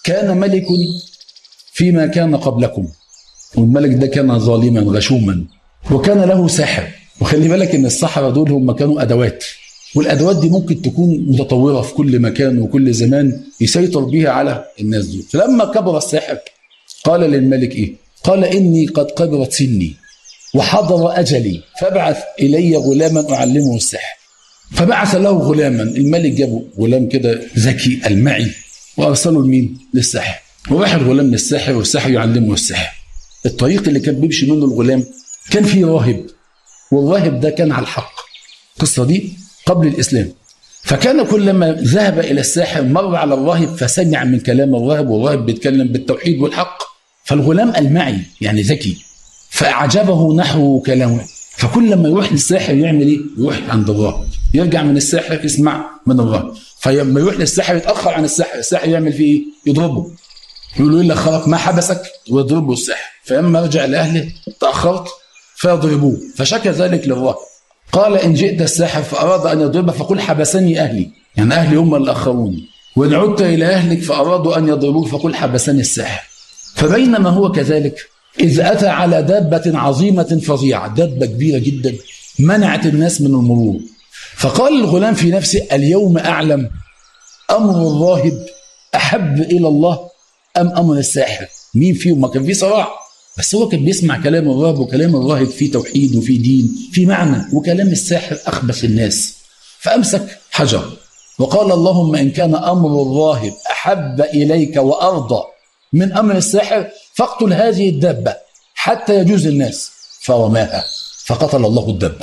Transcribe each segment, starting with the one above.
كان ملك فيما كان قبلكم والملك ده كان ظالما غشوما وكان له ساحر وخلي بالك ان السحرة دول هم كانوا ادوات والادوات دي ممكن تكون متطوره في كل مكان وكل زمان يسيطر بيها على الناس دول فلما كبر الساحر قال للملك ايه قال اني قد كبرت سني وحضر اجلي فابعث الي غلاما اعلمه السحر فبعث له غلاما الملك جابه غلام كده ذكي المعي وارسله لمين للساحر وراح الغلام للساحر والساحر يعلمه السحر الطريق اللي كان بيمشي منه الغلام كان فيه راهب والراهب ده كان على الحق القصه دي قبل الاسلام فكان كلما ذهب الى الساحر مر على الراهب فسمع من كلام الراهب والراهب بيتكلم بالتوحيد والحق فالغلام المعي يعني ذكي فاعجبه نحو كلامه فكل لما يروح للساحر يعمل ايه؟ يروح عند الراهب يرجع من الساحر يسمع من الراهب فلما يروح للساحر يتاخر عن الساحر الساحر يعمل فيه ايه؟ يضربه يقول له ايه اللي خلق ما حبسك ويضربه الساحر فلما رجع لاهله تاخرت فيضربوه فشكى ذلك للراهب قال ان جئت الساحر فاراد ان يضربه فقل حبسني اهلي يعني اهلي هم اللي اخروني وان عدت الى اهلك فارادوا ان يضربوك فقل حبسني الساحر فبينما هو كذلك إذ أتى على دابة عظيمة فظيعة دابة كبيرة جدا منعت الناس من المرور فقال الغلام في نفسه اليوم أعلم أمر الراهب أحب إلى الله أم أمر الساحر مين فيهم ما كان في صراع بس هو كان بيسمع كلام الراهب وكلام الراهب فيه توحيد وفيه دين فيه معنى وكلام الساحر أخبث الناس فأمسك حجر وقال اللهم إن كان أمر الراهب أحب إليك وأرضى من أمر الساحر فاقتل هذه الدابة حتى يجوز الناس فرماها فقتل الله الدابة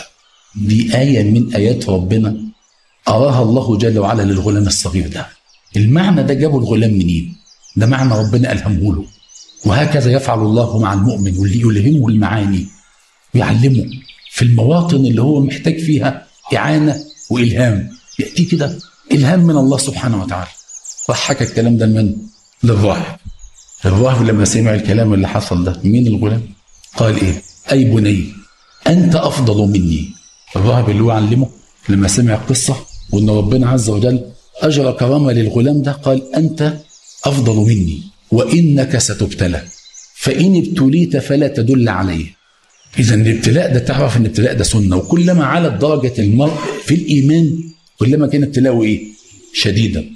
دي آية من آيات ربنا أراها الله جل وعلا للغلام الصغير ده المعنى ده جابه الغلام منين ده معنى ربنا ألهمه له وهكذا يفعل الله مع المؤمن واللي يلهمه المعاني ويعلمه في المواطن اللي هو محتاج فيها إعانة وإلهام يأتي كده إلهام من الله سبحانه وتعالى راح حكى الكلام ده لمن؟ للراهب الراهب لما سمع الكلام اللي حصل ده مين الغلام؟ قال ايه؟ اي بني انت افضل مني الراهب اللي هو علمه لما سمع القصه وان ربنا عز وجل اجرى كرامه للغلام ده قال انت افضل مني وانك ستبتلى فان ابتليت فلا تدل عليه اذا الابتلاء ده تعرف ان الابتلاء ده سنه وكلما علت درجه المرء في الايمان كلما كان ابتلاءه ايه؟ شديدا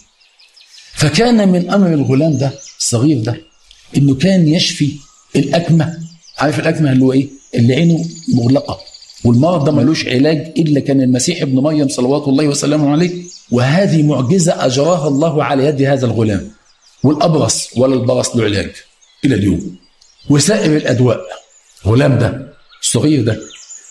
فكان من امر الغلام ده الصغير ده انه كان يشفي الاكمه عارف الاكمه اللي هو ايه؟ اللي عينه مغلقه والمرض ده ملوش علاج الا كان المسيح ابن مريم صلوات الله وسلامه عليه وهذه معجزه اجراها الله على يد هذا الغلام والابرص ولا البرص له علاج الى اليوم وسائر الادواء غلام ده الصغير ده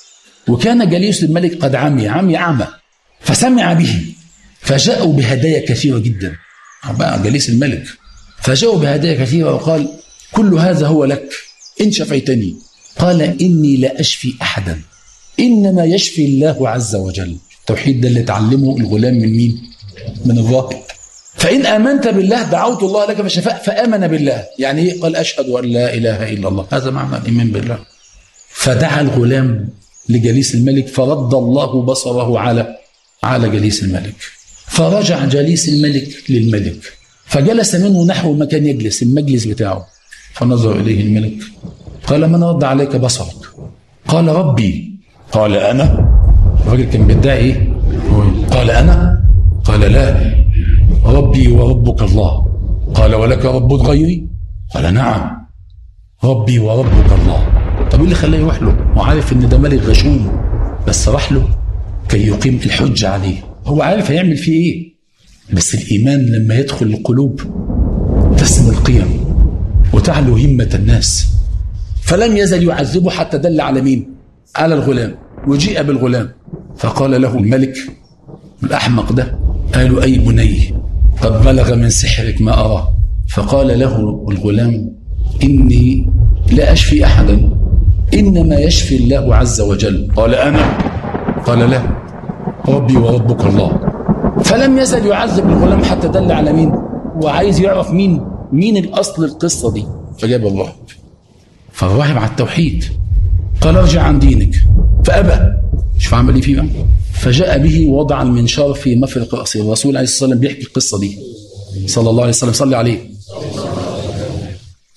وكان جليس الملك قد عمي عمي اعمى فسمع به فجاءوا بهدايا كثيره جدا بقى جليس الملك فجاءوا بهدايا كثيرة وقال كل هذا هو لك إن شفيتني قال إني لا أشفي أحدا إنما يشفي الله عز وجل التوحيد ده اللي تعلمه الغلام من مين من الراهب فإن آمنت بالله دعوت الله لك فشفاء فآمن بالله يعني إيه قال أشهد أن لا إله إلا الله هذا معنى الإيمان بالله فدعا الغلام لجليس الملك فرد الله بصره على على جليس الملك فرجع جليس الملك للملك فجلس منه نحو ما كان يجلس المجلس بتاعه فنظر إليه الملك قال من رد عليك بصرك قال ربي قال أنا الراجل كان بيدعي إيه قال أنا قال لا ربي وربك الله قال ولك رب غيري قال نعم ربي وربك الله طب ايه اللي خلاه يروح له وعارف ان ده ملك غشوم بس راح له كي يقيم الحجة عليه هو عارف هيعمل فيه ايه بس الإيمان لما يدخل القلوب تسمو القيم وتعلو همة الناس فلم يزل يعذبه حتى دل على مين على الغلام وجيء بالغلام فقال له الملك الأحمق ده قالوا أي بني قد بلغ من سحرك ما أرى فقال له الغلام إني لا أشفي أحدا إنما يشفي الله عز وجل قال أنا قال لا ربي وربك الله فلم يزل يعذب الغلام حتى دل على مين وعايز يعرف مين مين الأصل القصة دي فجاب الراهب فالراهب على التوحيد قال ارجع عن دينك فأبى شوف عمل ايه فيه بقى فجاء به وضع المنشار في مفرق رأسه الرسول عليه الصلاة والسلام بيحكي القصة دي صلى الله عليه وسلم صلي عليه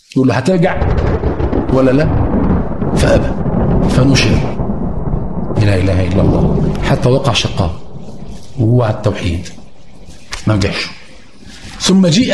يقول له هترجع ولا لا فأبى فنشر لا إله إلا الله حتى وقع شقاء وهو على التوحيد ما رجعش ثم جيء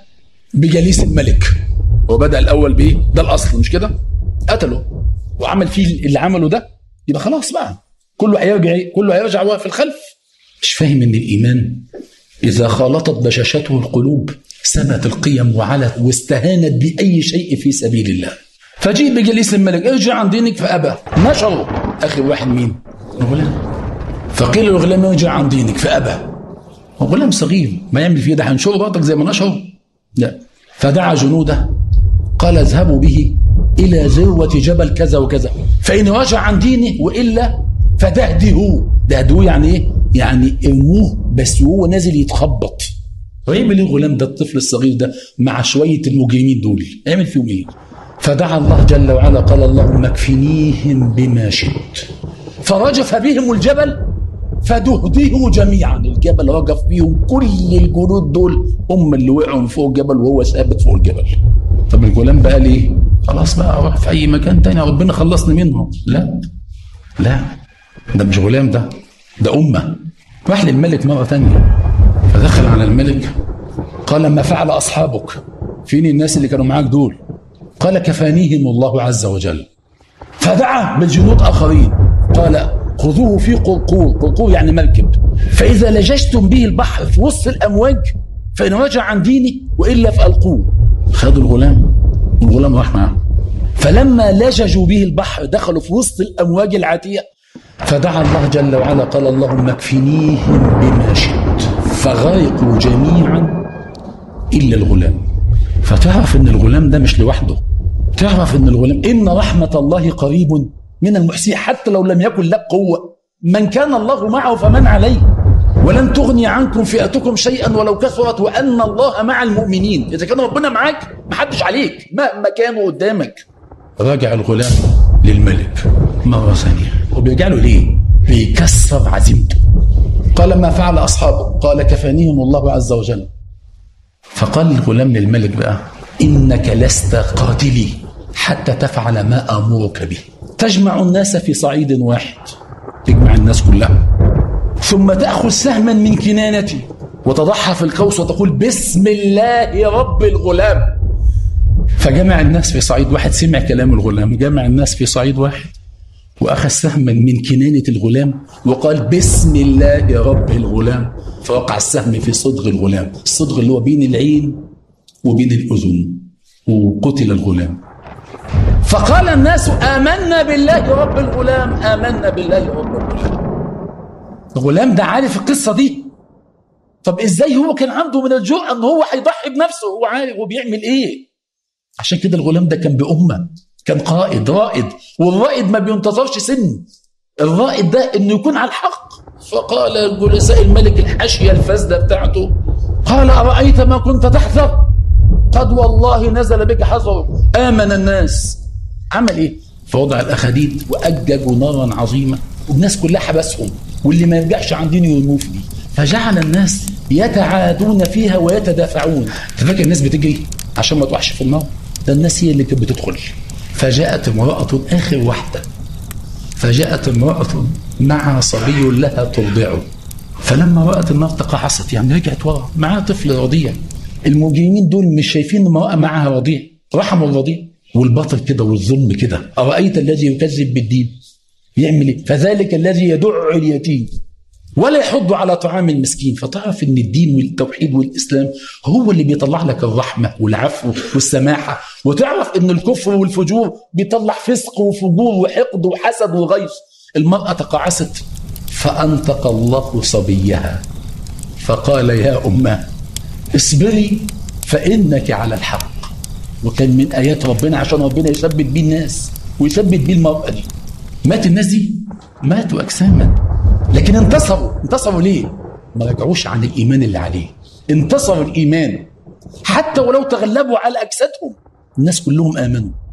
بجليس الملك وبدأ الأول بإيه؟ ده الأصل مش كده؟ قتله وعمل فيه اللي عمله ده يبقى خلاص بقى كله هيرجع كله هيرجع وهو في الخلف مش فاهم ان الايمان اذا خالطت بشاشته القلوب سمت القيم وعلت واستهانت باي شيء في سبيل الله فجيء بجليس الملك ارجع عن دينك فابى نشره اخر واحد مين؟ الغلام فقيل للغلام ارجع عن دينك فابى هو غلام صغير ما يعمل فيه ده هنشره برضك زي ما نشره لا فدعا جنوده قال اذهبوا به الى ذروه جبل كذا وكذا فان رجع عن دينه والا فدهدهوه دهدهوه يعني ايه؟ يعني ارموه بس وهو نازل يتخبط ويعمل ايه الغلام ده الطفل الصغير ده مع شويه المجرمين دول؟ يعمل فيهم ايه؟ فدعا الله جل وعلا قال اللهم اكفنيهم بما شئت فرجف بهم الجبل فدهدهوا جميعا الجبل رجف بيهم كل الجنود دول هم اللي وقعوا من فوق الجبل وهو ثابت فوق الجبل طب الغلام بقى ليه؟ خلاص بقى اروح في اي مكان تاني ربنا خلصني منهم لا لا ده مش غلام ده ده امه راح للملك مره ثانيه فدخل على الملك قال ما فعل اصحابك فين الناس اللي كانوا معاك دول قال كفانيهم الله عز وجل فدعا بالجنود اخرين قال خذوه في قرقور قرقور يعني مركب فاذا لججتم به البحر في وسط الامواج فان رجع عن ديني والا فالقوه خدوا الغلام والغلام راح معاه فلما لججوا به البحر دخلوا في وسط الامواج العاتيه فدعا الله جل وعلا قال اللهم اكفنيهم بما شئت فغرقوا جميعا الا الغلام فتعرف ان الغلام ده مش لوحده تعرف ان الغلام ان رحمه الله قريب من المحسنين حتى لو لم يكن لك قوه من كان الله معه فمن عليه ولن تغني عنكم فئتكم شيئا ولو كثرت وان الله مع المؤمنين اذا كان ربنا معاك محدش عليك مهما كانوا قدامك راجع الغلام للملك مره ثانيه وبيرجع له ليه بيكسر عزيمته قال ما فعل اصحابه قال كفانيهم الله عز وجل فقال الغلام للملك بقى انك لست قاتلي حتى تفعل ما امرك به تجمع الناس في صعيد واحد تجمع الناس كلها ثم تأخذ سهما من كنانتي وتضعها في القوس وتقول بسم الله رب الغلام فجمع الناس في صعيد واحد سمع كلام الغلام جمع الناس في صعيد واحد وأخذ سهما من كنانة الغلام وقال بسم الله رب الغلام فوقع السهم في صدغ الغلام الصدغ اللي هو بين العين وبين الأذن وقتل الغلام فقال الناس آمنا بالله رب الغلام آمنا بالله رب الغلام الغلام ده عارف القصة دي طب ازاي هو كان عنده من الجرأة ان هو هيضحي بنفسه هو عارف هو بيعمل ايه عشان كده الغلام ده كان بأمة كان قائد رائد والرائد ما بينتظرش سن الرائد ده انه يكون على الحق فقال جلساء الملك الحاشية الفاسدة بتاعته قال أرأيت ما كنت تحذر قد والله نزل بك حذر آمن الناس عمل ايه فوضع الأخاديد وأججوا نارا عظيمة والناس كلها حبسهم واللي ما يرجعش عن دينه يرموه فيه فجعل الناس يتعادون فيها ويتدافعون انت فاكر الناس بتجري عشان ما تروحش في النار ده الناس هي اللي كانت بتدخل فجاءت امرأة آخر واحدة فجاءت امرأة مع صبي لها ترضعه فلما رأت النار تقاعست يعني رجعت ورا معاها طفل رضيع المجرمين دول مش شايفين امرأة معاها رضيع رحموا الرضيع والباطل كده والظلم كده أرأيت الذي يكذب بالدين يعمل ايه؟ فذلك الذي يدع اليتيم ولا يحض على طعام المسكين فتعرف ان الدين والتوحيد والاسلام هو اللي بيطلع لك الرحمه والعفو والسماحه وتعرف ان الكفر والفجور بيطلع فسق وفجور وحقد وحسد وغيظ المراه تقاعست فانطق الله صبيها فقال يا امه اصبري فانك على الحق وكان من ايات ربنا عشان ربنا يثبت بيه الناس ويثبت بيه المراه دي مات الناس دي ماتوا اجساما لكن انتصروا انتصروا ليه ما رجعوش عن الايمان اللي عليه انتصروا الايمان حتى ولو تغلبوا على اجسادهم الناس كلهم امنوا